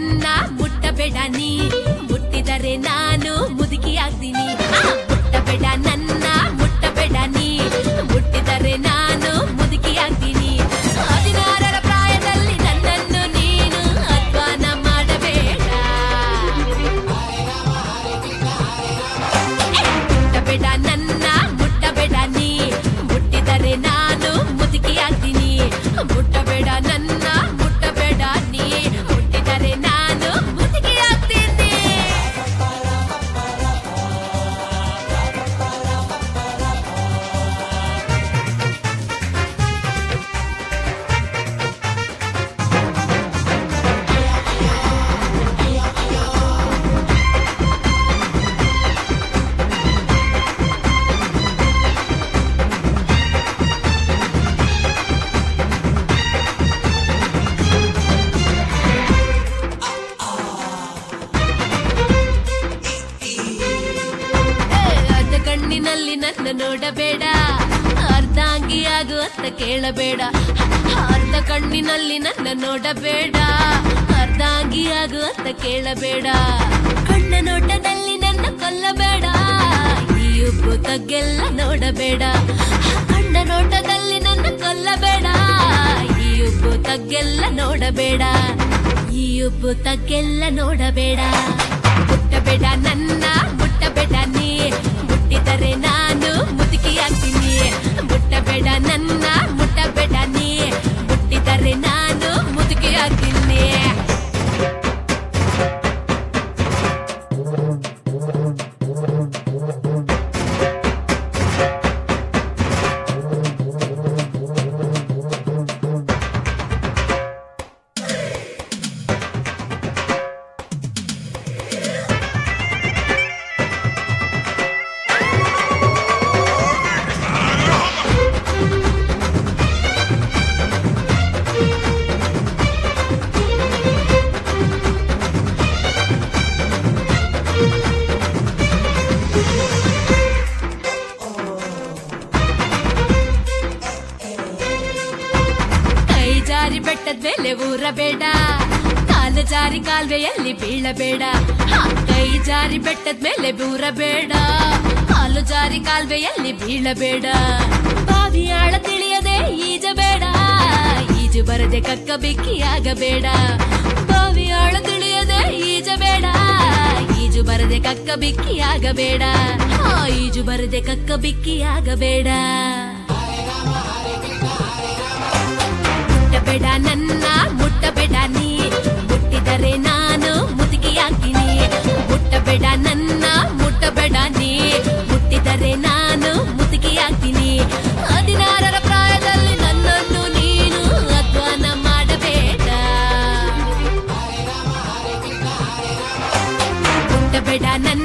ನನ್ನ ಮುಟ್ಟಬೇಡ ನೀ ಮುಟ್ಟಿದರೆ ನಾನು ಮುದುಕಿ ಆಗ್ತೀನಿ ಆ, ಮುಟ್ಟಬೇಡ ನನ್ನ ಮುಟ್ಟಬೇಡ ನೀ ಮುಟ್ಟಿದರೆ ನಾನು ಮುದುಕಿ ಆಗ್ತೀನಿ ಹದಿನಾರರ ಪ್ರಾಯದಲ್ಲಿ ನನ್ನನ್ನು ನೀನು ಅಧ್ವಾನ ಮಾಡಬೇಡ ಮುಟ್ಟಬೇಡ ನನ್ನ ಮುಟ್ಟಬೇಡ ನೀ ಮುಟ್ಟಿದರೆ ನಾನು ಮುದುಕಿ ಆಗ್ತೀನಿ ಮುಟ್ಟಬೇಡ ನನ್ನ ಮುಟ್ಟಬೇಡ ನೀ ಮುಟ್ಟಿದರೆ ನಾನು ಮುದುಕಿ ಆಗ್ತೀನಿ ಏ, ಅರ್ಧ ಕಣ್ಣಿನಲ್ಲಿ ನನ್ನ ನೋಡಬೇಡ ಅರ್ಧಾಂಗಿಯಾಗು ಅಂತ ಕೇಳಬೇಡ ಅರ್ಧ ಕಣ್ಣಿನಲ್ಲಿ ನನ್ನ ನೋಡಬೇಡ ಅರ್ಧಾಂಗಿಯಾಗು ಅಂತ ಕೇಳಬೇಡ ಕಣ್ಣ ನೋಟದಲ್ಲಿ ನನ್ನ ಕೊಲ್ಲಬೇಡ ಈ ಉಬ್ಬು ತಗ್ಗೆಲ್ಲ ನೋಡಬೇಡ ಕಣ್ಣ ನೋಟದಲ್ಲಿ ನನ್ನ ಕೊಲ್ಲಬೇಡ ಈ ಉಬ್ಬು ತಗ್ಗೆಲ್ಲ ನೋಡಬೇಡ ಈ ಉಬ್ಬು ತಗ್ಗೆಲ್ಲ ನೋಡಬೇಡ ಮುಟ್ಟಬೇಡ ನನ್ನ ಮುಟ್ಟಬೇಡ ನೀ ಮುಟ್ಟಿದರೆ ನಾನು ಮುದುಕಿಯಾಗ್ತೀನಿ ಮುಟ್ಟಬೇಡ ನನ್ನ ಮುಟ್ಟಬೇಡ ನೀ ಮುಟ್ಟಿದರೆ ನಾನು ಮುದುಕಿಯಾಗ್ತೀನಿ ಕೈ ಜಾರಿ ಬೆಟ್ಟದ ಮೇಲೆ ಊರಬೇಡ ಕಾಲು ಜಾರಿ ಕಾಲುವೆಯಲ್ಲಿ ಬೀಳಬೇಡ ಹ, ಕೈ ಜಾರಿ ಬೆಟ್ಟದ ಮೇಲೆ ಬೂರಬೇಡ ಕಾಲು ಜಾರಿ ಕಾಲುವೆಯಲ್ಲಿ ಬೀಳಬೇಡ ಬಾವಿ ಆಳ ತಿಳಿಯದೆ ಈಜಬೇಡ ಈಜು ಬರದೆ ಕಕ್ಕ ಬಿಕ್ಕಿಯಾಗಬೇಡ ಬಾವಿ ಆಳ ತಿಳಿಯದೆ ಈಜಬೇಡ ಈಜು ಬರದೆ ಕಕ್ಕ ಬಿಕ್ಕಿಯಾಗಬೇಡ ಆ, ಈಜು ಬರದೆ ಕಕ್ಕ ಬಿಕ್ಕಿಯಾಗಬೇಡ ಮುಟ್ಟಬೇಡ ನನ್ನ ಮುಟ್ಟಬೇಡ ನೀ ಮುಟ್ಟಿದರೆ ನಾನು ಮುದುಕಿಯಾಗ್ತೀನಿ ಮುಟ್ಟಬೇಡ ನನ್ನ ಮುಟ್ಟಬೇಡ ನೀ ಮುಟ್ಟಿದರೆ ನಾನು ಮುದುಕಿಯಾಗ್ತೀನಿ ಹದಿನಾರರ ಪ್ರಾಯದಲ್ಲಿ ನನ್ನನ್ನು ನೀನು ಅಧ್ವಾನ ಮಾಡಬೇಡ ಮುಟ್ಟಬೇಡ ನನ್ನ